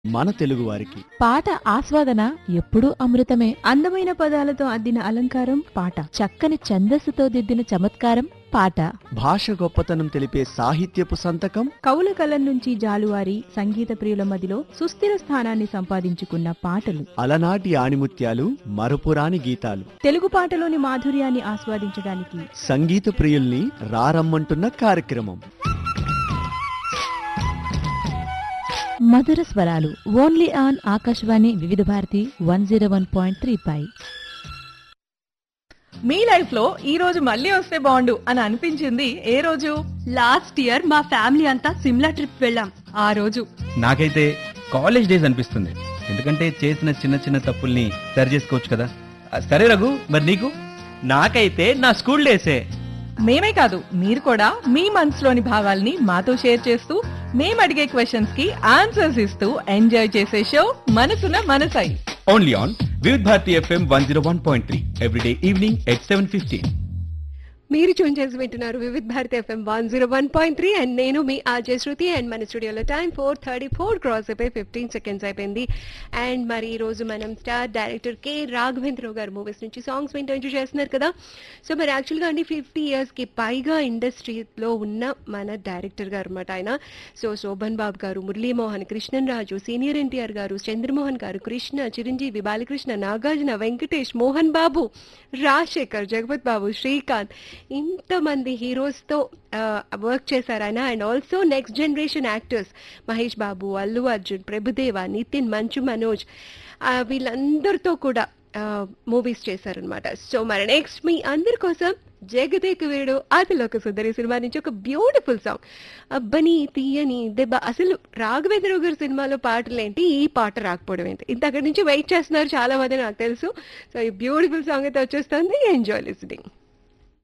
మన తెలుగువారికి పాట ఆస్వాదన ఎప్పుడూ అమృతమే అందమైన పదాలతో అద్దిన అలంకారం పాట చక్కని ఛందస్సుతో దిద్దిన చమత్కారం పాట భాష గొప్పతనం తెలిపే సాహిత్యపు సంతకం కవుల కలం నుంచి జాలువారి సంగీత ప్రియుల మదిలో సుస్థిర స్థానాన్ని సంపాదించుకున్న పాటలు అలనాటి ఆణిముత్యాలు మరపురాని గీతాలు తెలుగు పాటలోని మాధుర్యాన్ని ఆస్వాదించడానికి సంగీత ప్రియుల్ని రారమ్మంటున్న కార్యక్రమం మధుర స్వరాలు only on Akashvani Vividh Bharati one zero one point three పై మీ లైఫ్ లో ఈ రోజు మళ్ళీ వస్తే బాగుండు అని అనిపించింది ఏ రోజు లాస్ట్ ఇయర్ మా ఫ్యామిలీ అంతా సిమ్లా ట్రిప్ వెళ్ళాం ఆ రోజు నాకైతే కాలేజ్ డేస్ అనిపిస్తుంది ఎందుకంటే చేసిన చిన్న చిన్న తప్పుల్ని సరి చేసుకోవచ్చు కదా ఆ, సరే రఘు మరి నీకు నాకైతే నా స్కూల్ డేసే మేమే కాదు మీరు కూడా మీ మనసులోని భావాల్ని మాతో షేర్ చేస్తూ మేము అడిగే క్వశ్చన్స్ కి ఆన్సర్స్ ఇస్తూ ఎంజాయ్ చేసే షో మనసున మనసై only on Vividh Bharati FM one zero one point three everyday evening at seven fifteen మీరు చూన్ చేసి వింటున్నారు Vividh Bharati FM one zero one point three and నేను మీ ఆర్జే శృతి అండ్ మన స్టూడియోలో time four thirty four cross అయిపోయి ఫిఫ్టీన్ సెకండ్స్ అయిపోయింది అండ్ మరి ఈ రోజు మనం స్టార్ డైరెక్టర్ కె రాఘవేంద్రరావు గారు మూవీస్ నుంచి సాంగ్స్ వింటూ ఎంజాయ్ చేస్తున్నారు కదా సో మరి యాక్చువల్గా అండి ఫిఫ్టీ ఇయర్స్కి పైగా ఇండస్ట్రీలో ఉన్న మన డైరెక్టర్ గారు అనమాట ఆయన సో శోభన్ బాబు గారు మురళీమోహన్ కృష్ణన్ రాజు సీనియర్ ఎన్టీఆర్ గారు చంద్రమోహన్ గారు కృష్ణ చిరంజీవి బాలకృష్ణ నాగార్జున వెంకటేష్ మోహన్ బాబు రాజశేఖర్ జగపత్ బాబు శ్రీకాంత్ ఇంతమంది హీరోస్తో వర్క్ చేశారు ఆయన and also next generation actors Mahesh Babu Allu Arjun Prabhudeva Nitin Manchu Manoj ఆ, వీళ్ళందరితో కూడా మూవీస్ చేశారనమాట సో మరి నెక్స్ట్ మీ అందరి కోసం జగదేక వీరుడు అతిలోక సుందరి సినిమా నుంచి ఒక బ్యూటిఫుల్ సాంగ్ అబ్బని తీయని దెబ్బ అసలు రాఘవేంద్రరావు గారి సినిమాలో పాటలు ఏంటి ఈ పాట రాకపోవడం ఏంటి ఇంత అక్కడి నుంచి వెయిట్ చేస్తున్నారు చాలా మంది నాకు తెలుసు సో ఈ బ్యూటిఫుల్ సాంగ్ అయితే వచ్చేస్తుంది ఎంజాయ్ లిసనింగ్